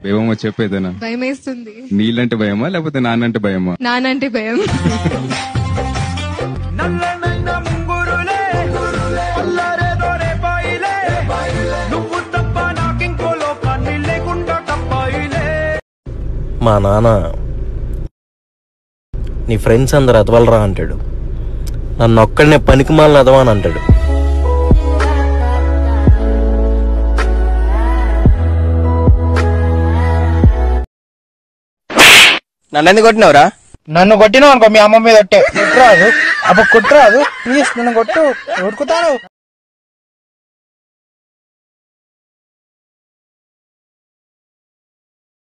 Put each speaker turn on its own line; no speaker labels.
ఏమో చెప్పేదేనా
భయం వేస్తుంది
నీళ్ళంటే భయమా లేకపోతే నాన్నంటే భయమా
నానంటే భయం
నల్లనైన ముంగురులే అల్లరేదో రేపాయిలే నువ్వు తప్ప నాకింకో లోకాన్ని లేకుండా కప్పాయిలే
మా నాన్న నీ ఫ్రెండ్స్ అందరు అదవలరా అంటాడు నన్ను ఒక్కడనే పనికి మాలని అదవా అని అంటాడు
నన్ను ఎందుకు కొట్టినవరా
నన్ను కొట్టినావు అనుకో మీ అమ్మ మీద ఒట్టే కుట్రాదు అప్పుడు కుట్రాదు ప్లీజ్ నన్ను కొట్టు ఉరుకుతాను